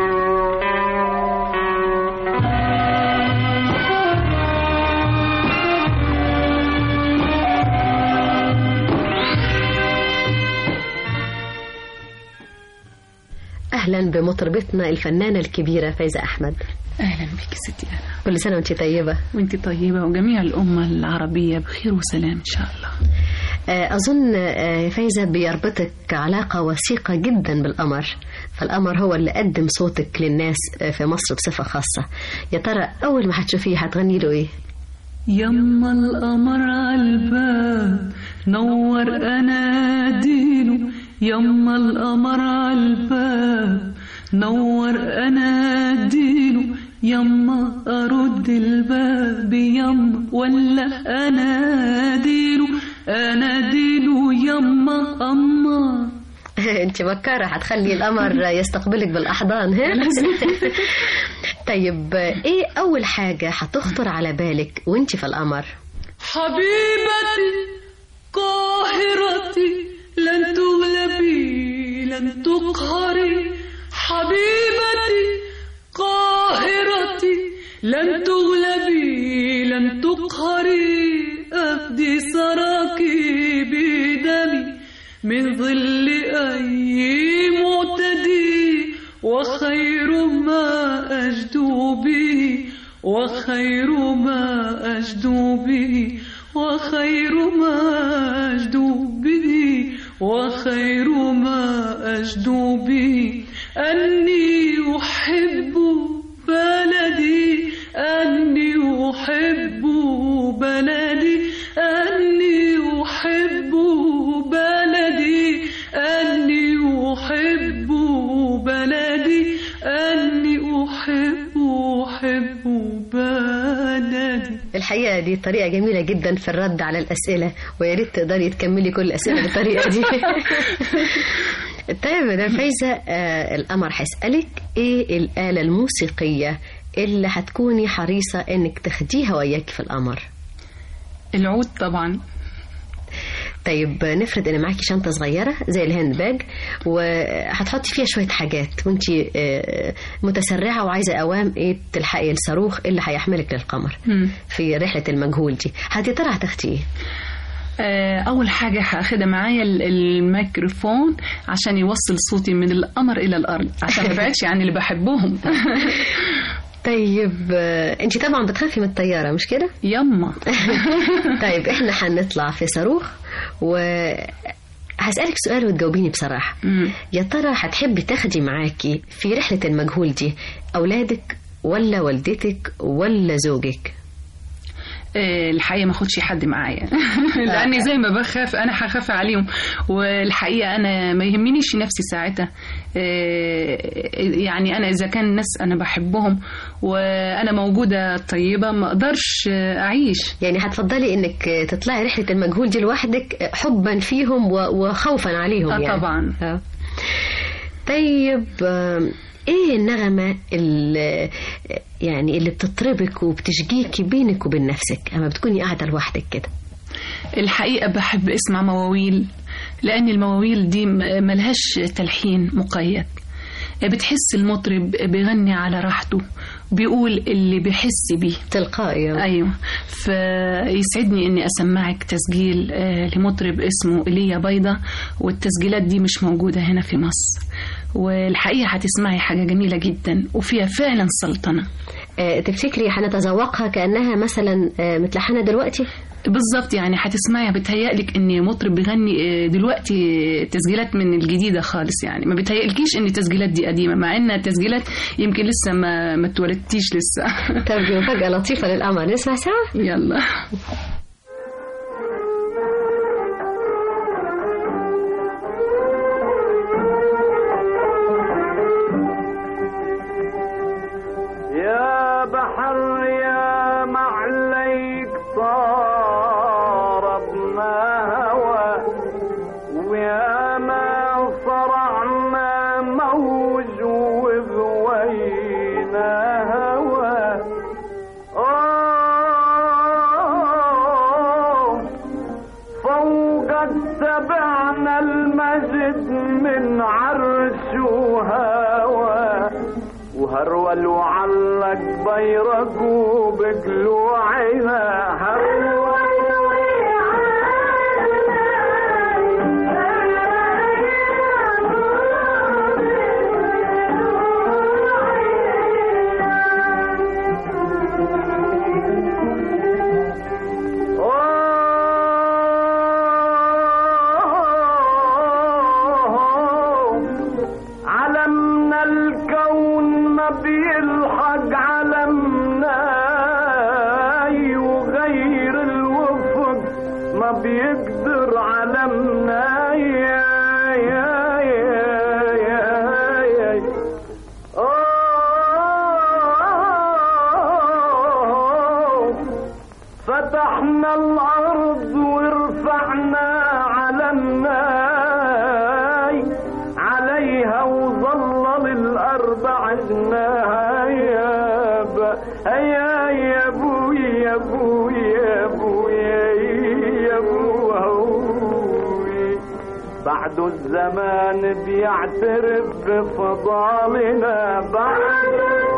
أهلا بمطربتنا الفنانة الكبيرة فايزة أحمد اهلا بك ستي انا كل سنة وانت طيبة وانت طيبة وجميع الأمة العربية بخير وسلام إن شاء الله آه، أظن آه، فايزة بيربطك علاقة وثيقة جدا بالقمر فالقمر هو اللي قدم صوتك للناس آه، في مصر بصفة خاصة يا ترى أول ما هتشوفيه هتغني له إيه؟ يما القمر عالباب نور أناديله يما القمر عالباب نور اناديله يما ارد الباب يما ولا اناديله اناديله يما اما انت بكارة هتخلي القمر يستقبلك بالاحضان ها طيب ايه اول حاجة هتخطر على بالك وانت في القمر حبيبتي قاهرتي لن تغلبي لن تقهري حبيبتي قاهرتي لن تغلبي لن تقهري أفدي سراكي بدمي من ظل أي معتدي وخير ما أجدو به وخير ما أجدو به وخير ما أجدو به وخير ما أجدو به أني أحب بلدي أني أحب بلدي أني أحب بلدي أني أحب بلدي أني أحب أحب بلدي الحقيقة دي طريقة جميلة جدا في الرد على الأسئلة ويا ريت تقدري تكملي كل الأسئلة بالطريقة دي طيب مدام فايزة آه القمر هيسألك إيه الآلة الموسيقية اللي هتكوني حريصة إنك تاخديها وياك في القمر العود طبعا طيب نفرض ان معاكي شنطه صغيره زي الهاند باج وهتحطي فيها شويه حاجات وانت متسرعه وعايزه اوام ايه تلحقي الصاروخ اللي هيحملك للقمر مم. في رحله المجهول دي هتي ترى هتاخدي ايه آه، أول حاجة هاخدها معايا ال- الميكروفون عشان يوصل صوتي من القمر إلى الأرض عشان ما ابعدش عن اللي بحبهم طيب انت طبعا بتخافي من الطياره مش كده يما طيب احنا هنطلع في صاروخ و هسألك سؤال وتجاوبيني بصراحة يا ترى هتحبي تاخدي معاكي في رحلة المجهول دي أولادك ولا والدتك ولا زوجك آه، الحقيقة ما اخدش حد معايا لأني زي ما بخاف أنا هخاف عليهم والحقيقة أنا ما يهمنيش نفسي ساعتها آه، يعني أنا إذا كان الناس أنا بحبهم وأنا موجودة طيبة ما أقدرش آه، أعيش يعني هتفضلي إنك تطلعي رحلة المجهول دي لوحدك حبا فيهم و- وخوفا عليهم آه، يعني طبعا آه. طيب آه، ايه النغمة اللي يعني اللي بتطربك وبتشجيكي بينك وبين نفسك اما بتكوني قاعدة لوحدك كده الحقيقة بحب اسمع مواويل لأن المواويل دي م- ملهاش تلحين مقيد بتحس المطرب بيغني على راحته بيقول اللي بيحس بيه تلقائي ايوه فيسعدني اني اسمعك تسجيل آه، لمطرب اسمه ايليا بيضة والتسجيلات دي مش موجودة هنا في مصر والحقيقة هتسمعي حاجة جميلة جدا وفيها فعلا سلطنة آه، تفتكري هنتذوقها كأنها مثلا آه، متلحنة دلوقتي بالظبط يعني هتسمعي بتهيألك ان مطرب بيغني آه، دلوقتي تسجيلات من الجديده خالص يعني ما بتهيألكيش ان التسجيلات دي قديمه مع انها تسجيلات يمكن لسه ما ما اتولدتيش لسه طب دي مفاجأة لطيفة للقمر نسمع سوا يلا يا بحر يا معليك صار بما ويا ما صرعنا موج وبوينا هوى آه فوق سبعنا المجد من عرش وهوى وهرول وعلق بيرق وبقلوعنا هرول علمنا الكون ما بيلحق علمنا وغير الوفق ما بيقدر علمنا يا يا يا يا يا الأرض ورفعنا علمنا عليها وظلل الأربع جناها يا ب- يا يا ابوي يا ابوي يا ابوي يا ابوي بعد الزمان بيعترف بفضالنا بعد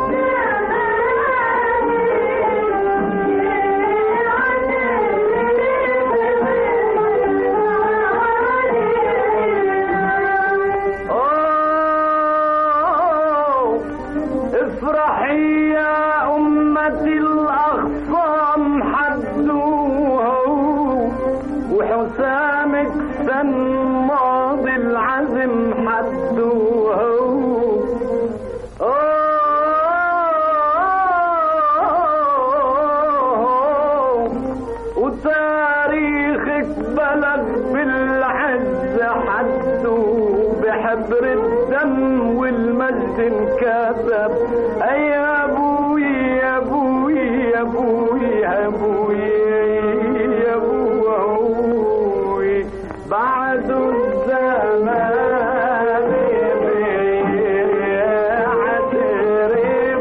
أوه، افرحي يا أمتي الأخصام حدوها وحسامك سن ماضي العزم حدوها أوه، وتاريخك بلغ بالعز حده بحبر الدم والمجد انكتب أي يا ابوي يا ابوي يا ابوي يا ابوي يا ابوي بعد الزمان بيعترف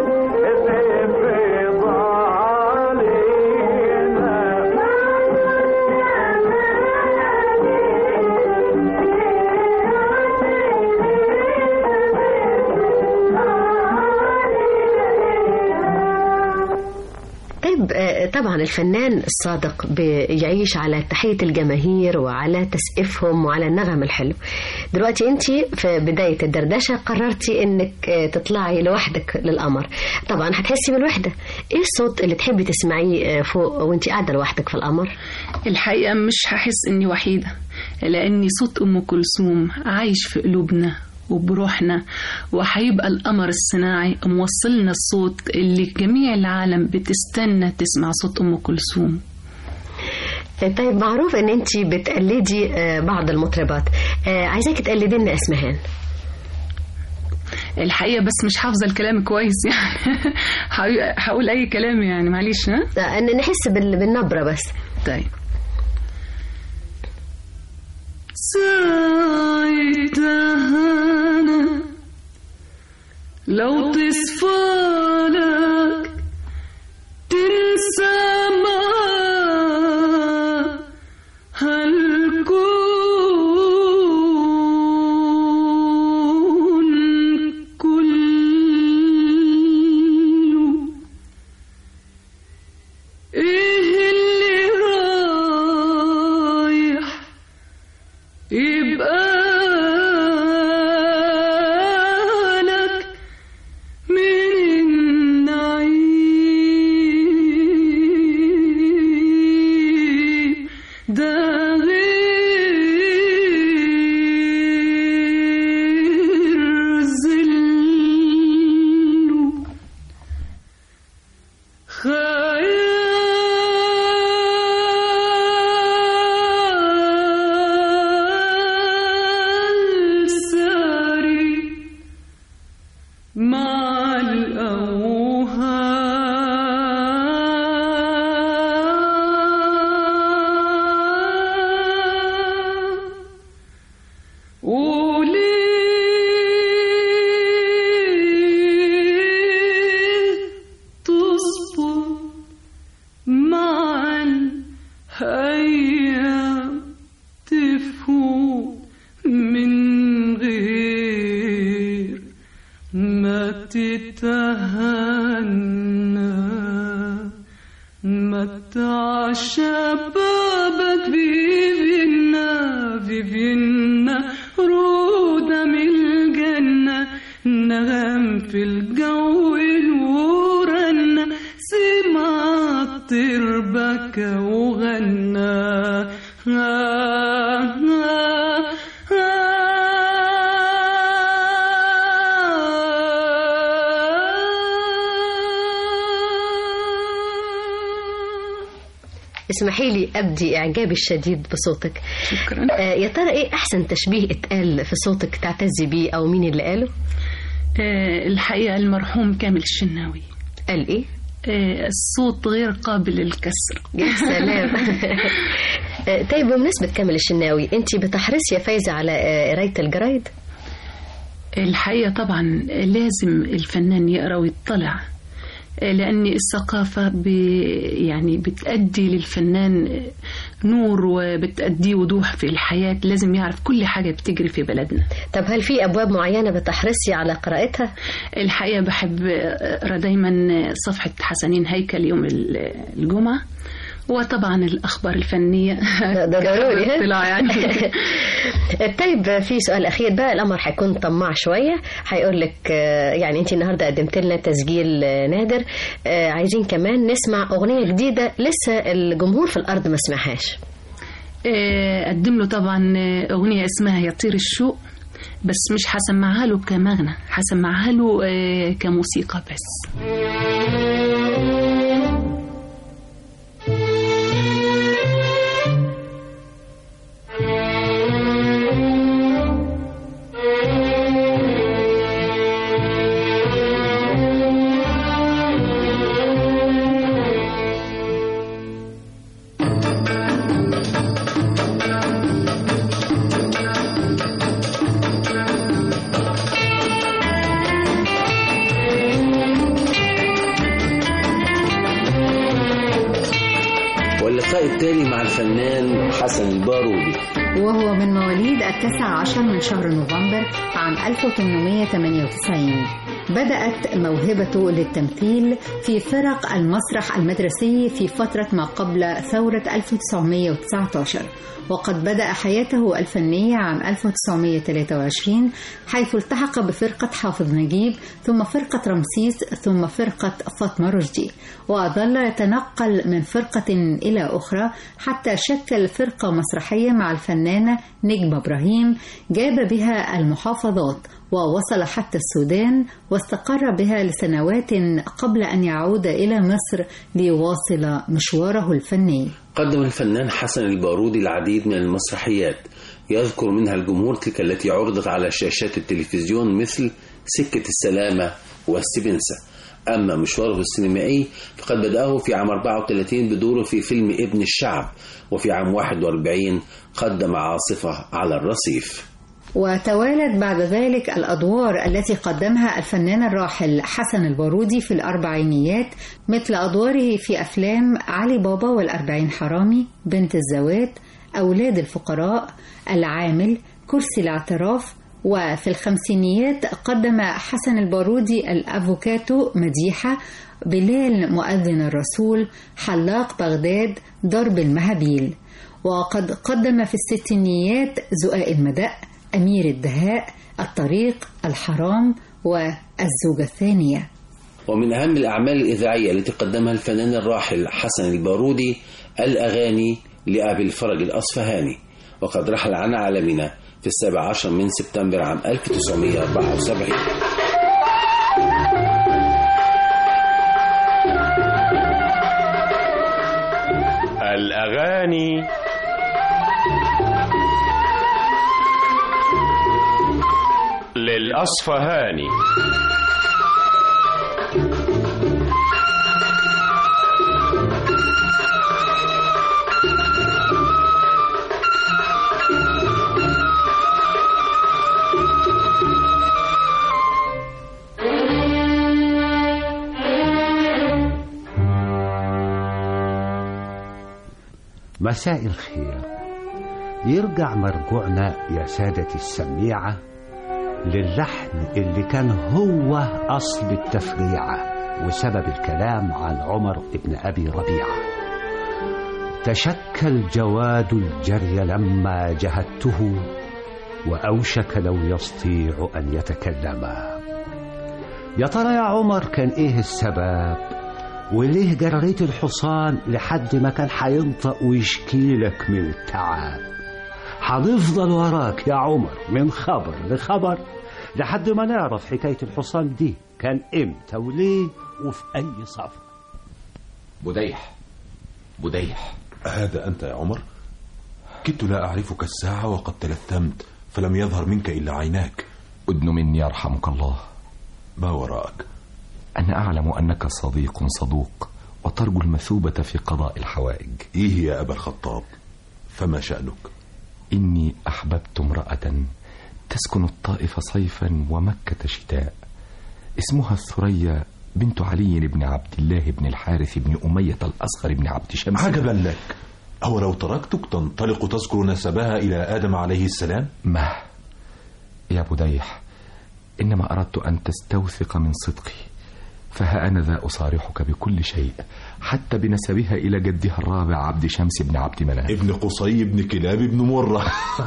طيب آه، طبعا الفنان الصادق بيعيش على تحية الجماهير وعلى تسقيفهم وعلى النغم الحلو دلوقتي انت في بداية الدردشة قررتي انك آه، تطلعي لوحدك للقمر طبعا هتحسي بالوحدة ايه الصوت اللي تحبي تسمعيه آه، فوق وانت قاعدة لوحدك في القمر الحقيقة مش هحس إني وحيدة لأني صوت أم كلثوم عايش في قلوبنا وبروحنا وهيبقى القمر الصناعي موصلنا الصوت اللي جميع العالم بتستنى تسمع صوت أم كلثوم طيب معروف ان انت بتقلدي آه، بعض المطربات آه، عايزاكي تقلدي لنا اسمهان الحقيقة بس مش حافظة الكلام كويس يعني هقول- هقول أي كلام يعني معلش ها ان نحس بال- بالنبرة بس طيب ساعتها أنا لو تصفالك تنسى ما هالكون كله ايه اللي رايح يبقى لك من النعيم ده غير ذله خيال ساري مع الأوهام وليه تصبر مع الأيام تفوت من غير ما تتهنى متع شبابك فيفينا فيفينا رودة من الجنة نغم في الجو الورنة سمع تربك وغنى آه آه اسمحي لي ابدي اعجابي الشديد بصوتك شكرا آه يا ترى ايه احسن تشبيه اتقال في صوتك تعتزي بيه او مين اللي قاله آه، الحقيقة المرحوم كامل الشناوي قال ايه آه، الصوت غير قابل للكسر يا سلام آه، طيب بمناسبة كامل الشناوي أنت بتحرصي يا فايزة على آه، قراية الجرايد؟ الحقيقة طبعا لازم الفنان يقرأ ويطلع لأن الثقافة ب يعني بتأدي للفنان نور وبتأدي وضوح في الحياة لازم يعرف كل حاجة بتجري في بلدنا طب هل في أبواب معينة بتحرصي على قراءتها؟ الحقيقة بحب أقرأ دايما صفحة حسنين هيكل يوم الجمعة وطبعا الأخبار الفنية ده ضروري ها؟ اطلاع يعني طيب في سؤال أخير بقى القمر هيكون طماع شوية هيقول لك آه، يعني أنت النهاردة قدمت لنا تسجيل آه، نادر آه، عايزين كمان نسمع أغنية جديدة لسه الجمهور في الأرض ما سمعهاش آه، أقدم له طبعا آه، أغنية اسمها يطير الشوق بس مش هسمعها له كمغنى هسمعها له آه، كموسيقى بس واللقاء التالي مع الفنان حسن البارودي وهو من مواليد التاسع عشر من شهر نوفمبر عام 1898 بدأت موهبته للتمثيل في فرق المسرح المدرسي في فترة ما قبل ثورة 1919 وقد بدأ حياته الفنية عام 1923 حيث التحق بفرقة حافظ نجيب ثم فرقة رمسيس ثم فرقة فاطمة رشدي وظل يتنقل من فرقة إلى أخرى حتى شكل فرقة مسرحية مع الفنانة نجمة إبراهيم جاب بها المحافظات ووصل حتى السودان واستقر بها لسنوات قبل أن يعود إلى مصر ليواصل مشواره الفني قدم الفنان حسن البارودي العديد من المسرحيات يذكر منها الجمهور تلك التي عرضت على شاشات التلفزيون مثل سكة السلامة والسبنسة أما مشواره السينمائي فقد بدأه في عام 34 بدوره في فيلم ابن الشعب وفي عام 41 قدم عاصفة على الرصيف وتوالت بعد ذلك الأدوار التي قدمها الفنان الراحل حسن البارودي في الأربعينيات مثل أدواره في أفلام علي بابا والأربعين حرامي بنت الزوات أولاد الفقراء العامل كرسي الاعتراف وفي الخمسينيات قدم حسن البارودي الأفوكاتو مديحة بلال مؤذن الرسول حلاق بغداد ضرب المهابيل وقد قدم في الستينيات زقاق المدق أمير الدهاء الطريق الحرام والزوجة الثانية ومن أهم الأعمال الإذاعية التي قدمها الفنان الراحل حسن البارودي الأغاني لأبي الفرج الأصفهاني وقد رحل عن عالمنا في السابع عشر من سبتمبر عام 1974 الأغاني للأصفهاني مساء الخير يرجع مرجوعنا يا سادة السميعة للحن اللي كان هو أصل التفريعة وسبب الكلام عن عمر ابن أبي ربيعة تشكل جواد الجري لما جهدته وأوشك لو يستطيع أن يتكلم يا ترى يا عمر كان إيه السبب وليه جريت الحصان لحد ما كان هينطق ويشكيلك من التعب هنفضل وراك يا عمر من خبر لخبر لحد ما نعرف حكاية الحصان دي كان امتى وليه وفي أي صف بديح بديح هذا أنت يا عمر كدت لا أعرفك الساعة وقد تلثمت فلم يظهر منك إلا عيناك أدن مني يرحمك الله ما وراءك أنا أعلم أنك صديق صدوق وترجو المثوبة في قضاء الحوائج إيه يا أبا الخطاب فما شأنك إني أحببت امرأة تسكن الطائف صيفا ومكة شتاء اسمها الثريا بنت علي بن عبد الله بن الحارث بن أمية الأصغر بن عبد شمس عجبا لك أو لو تركتك تنطلق تذكر نسبها إلى آدم عليه السلام ما يا بديح إنما أردت أن تستوثق من صدقي فها أنا ذا أصارحك بكل شيء حتى بنسبها إلى جدها الرابع عبد شمس بن عبد مناف ابن قصي بن كلاب بن مرة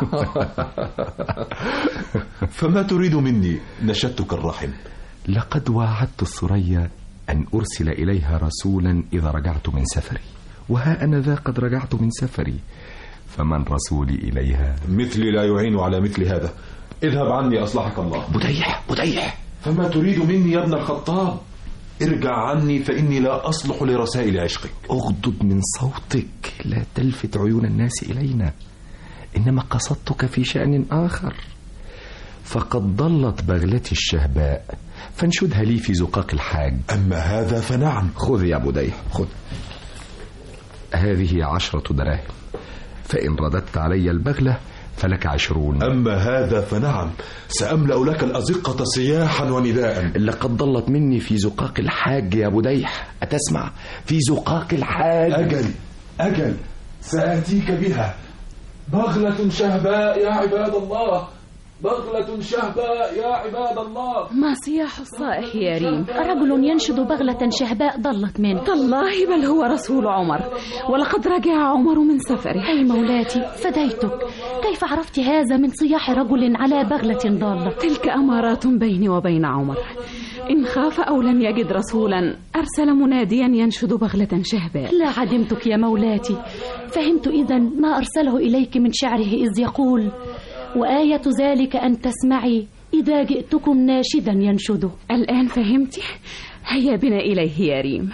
فما تريد مني نشدتك الرحم لقد واعدت الثريا أن أرسل إليها رسولا إذا رجعت من سفري وها أنا ذا قد رجعت من سفري فمن رسولي إليها مثلي لا يعين على مثل هذا اذهب عني أصلحك الله بديح بديح فما تريد مني يا ابن الخطاب ارجع عني فإني لا أصلح لرسائل عشقك اغضض من صوتك لا تلفت عيون الناس إلينا إنما قصدتك في شأن آخر فقد ضلت بغلتي الشهباء فانشدها لي في زقاق الحاج أما هذا فنعم خذ يا بديح خذ هذه عشرة دراهم فإن رددت علي البغلة فلك عشرون أما هذا فنعم سأملأ لك الأزقة صياحا ونداء لقد ضلت مني في زقاق الحاج يا بديح أتسمع في زقاق الحاج أجل أجل سآتيك بها بغلة شهباء يا عباد الله بغلة شهباء يا عباد الله ما صياح الصائح يا ريم رجل ينشد بغلة شهباء ضلت منه تالله بل هو رسول عمر ولقد رجع عمر من سفره أي مولاتي فديتك كيف عرفت هذا من صياح رجل على بغلة ضالة تلك أمارات بيني وبين عمر إن خاف أو لم يجد رسولا أرسل مناديا ينشد بغلة شهباء لا عدمتك يا مولاتي فهمت إذا ما أرسله إليك من شعره إذ يقول وآية ذلك أن تسمعي إذا جئتكم ناشدا ينشده الآن فهمتي هيا بنا إليه يا ريم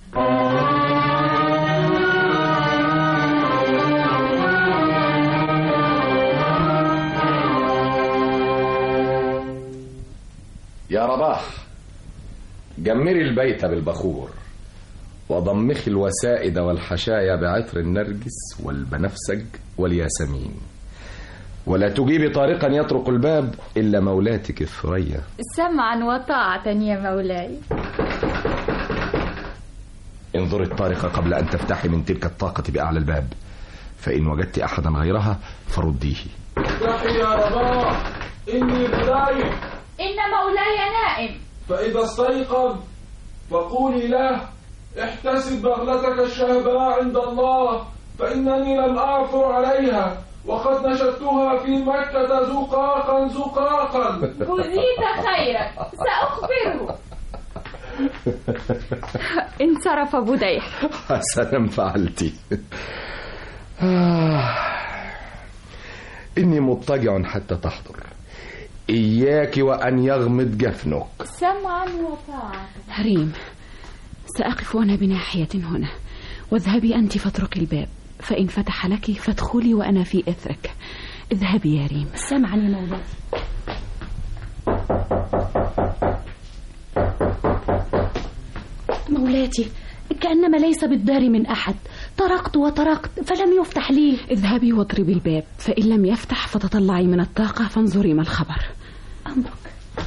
يا رباح جمري البيت بالبخور وضمخي الوسائد والحشايا بعطر النرجس والبنفسج والياسمين ولا تجيبي طارقا يطرق الباب إلا مولاتك الثريا سمعا وطاعة يا مولاي انظري الطارق قبل أن تفتحي من تلك الطاقة بأعلى الباب فإن وجدت أحدا غيرها فرديه افتحي يا رباح إني بداية إن مولاي نائم فإذا استيقظ فقولي له احتسب بغلتك الشهباء عند الله فإنني لم أعثر عليها وقد نشدتها في مكة زقاقا زقاقا جزيت خيرا سأخبره انصرف بديح حسنا فعلت آه. إني مضطجع حتى تحضر إياك وأن يغمض جفنك سمعا وطاعة ريم سأقف أنا بناحية هنا واذهبي أنت فاتركي الباب فإن فتح لك فادخلي وأنا في إثرك اذهبي يا ريم سمعا يا مولاي مولاتي كأنما ليس بالدار من أحد طرقت وطرقت فلم يفتح لي اذهبي واضربي الباب فإن لم يفتح فتطلعي من الطاقة فانظري ما الخبر أمرك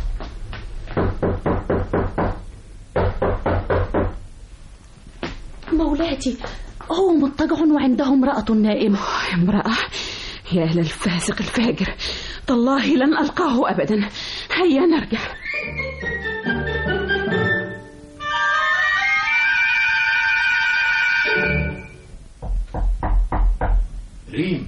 مولاتي هو مضطجع وعنده امرأة نائمة امرأة يا للفاسق الفاجر تالله لن ألقاه أبدا هيا نرجع ريم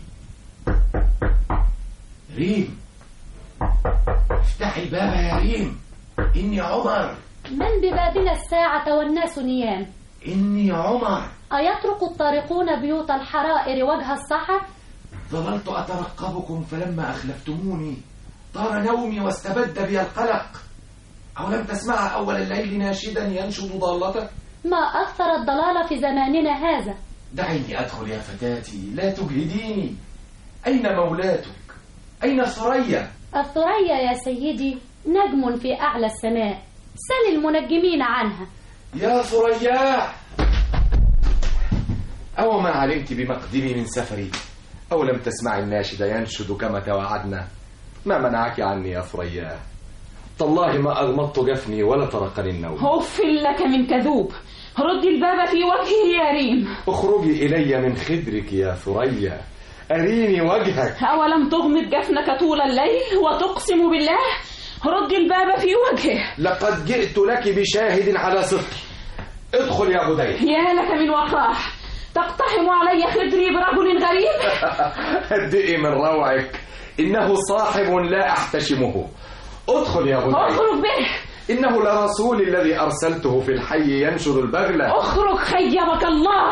ريم افتحي الباب يا ريم إني عمر من ببابنا الساعة والناس نيام إني عمر أيطرق الطارقون بيوت الحرائر وجه الصحر؟ ظللت أترقبكم فلما أخلفتموني طار نومي واستبد بي القلق أو لم تسمع أول الليل ناشدا ينشد ضالتك ما أكثر الضلال في زماننا هذا دعيني أدخل يا فتاتي لا تجهديني أين مولاتك أين ثريا الثريا يا سيدي نجم في أعلى السماء سل المنجمين عنها يا ثريا أو ما علمت بمقدمي من سفري أو لم تسمع الناشد ينشد كما توعدنا ما منعك عني يا ثريا تالله ما أغمضت جفني ولا طرقني النوم أف لك من كذوب ردي الباب في وجهه يا ريم اخرجي إلي من خدرك يا ثريا أريني وجهك أولم تغمض جفنك طول الليل وتقسم بالله ردي الباب في وجهه لقد جئت لك بشاهد على صدق ادخل يا بديع يا لك من وقاح تقتحم علي خدري برجل غريب هدئي من روعك إنه صاحب لا أحتشمه ادخل يا بديع اخرج به إنه لرسول الذي أرسلته في الحي ينشر البغلة اخرج خيبك الله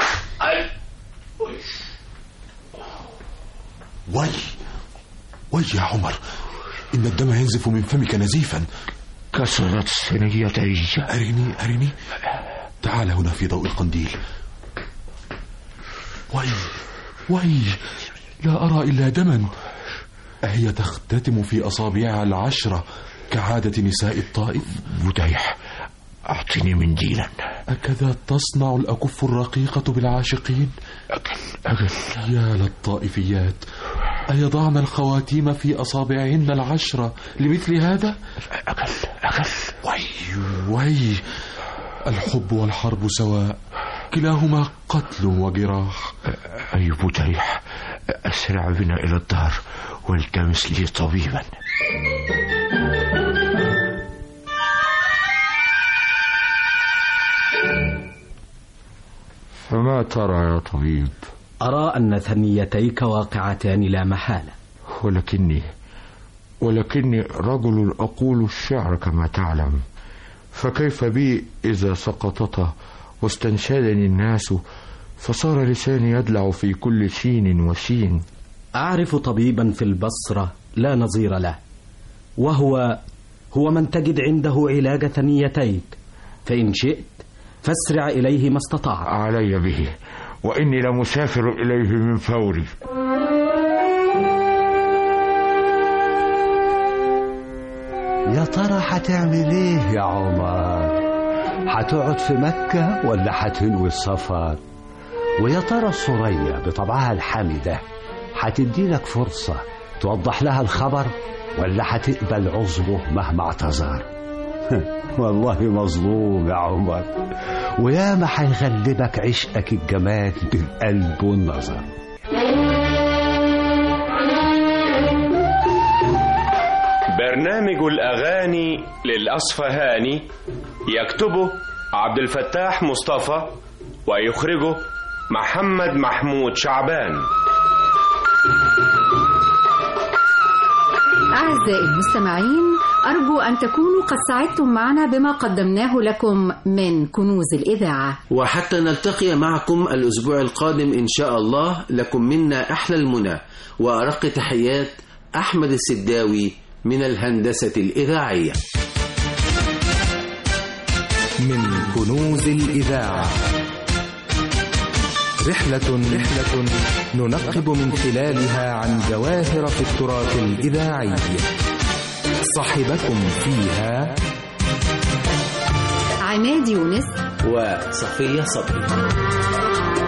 وي وي يا عمر إن الدم ينزف من فمك نزيفا كسرت ثنيتي أرني أرني تعال هنا في ضوء القنديل وي وي لا أرى إلا دما أهي تختتم في أصابعها العشرة كعادة نساء الطائف بديح أعطني منديلا أكذا تصنع الأكف الرقيقة بالعاشقين أجل أجل يا للطائفيات أيضعن الخواتيم في أصابعهن العشرة لمثل هذا أجل أجل وي وي الحب والحرب سواء كلاهما قتل وجراح أي بديح أسرع بنا إلى الدار والتمس لي طبيبا فما ترى يا طبيب أرى أن ثنيتيك واقعتان لا محالة ولكني ولكني رجل أقول الشعر كما تعلم فكيف بي إذا سقطتا واستنشدني الناس فصار لساني يدلع في كل شين وشين أعرف طبيبا في البصرة لا نظير له وهو هو من تجد عنده علاج ثنيتيك فإن شئت فاسرع إليه ما استطعت علي به وإني لمسافر إليه من فوري يا ترى هتعمل ايه يا عمر هتقعد في مكة ولا هتنوي السفر ويا ترى سوريا بطبعها الحامي ده هتدي لك فرصة توضح لها الخبر ولا هتقبل عذره مهما اعتذر والله مظلوم يا عمر ويا ما هيغلبك عشقك الجمال بالقلب والنظر برنامج الأغاني للأصفهاني يكتبه عبد الفتاح مصطفى ويخرجه محمد محمود شعبان أعزائي المستمعين أرجو أن تكونوا قد سعدتم معنا بما قدمناه لكم من كنوز الإذاعة وحتى نلتقي معكم الأسبوع القادم إن شاء الله لكم منا أحلى المنى وأرق تحيات أحمد السداوي من الهندسة الإذاعية من كنوز الإذاعة رحلة رحلة ننقب من خلالها عن جواهر في التراث الإذاعي صاحبكم فيها عماد يونس وصفية صبري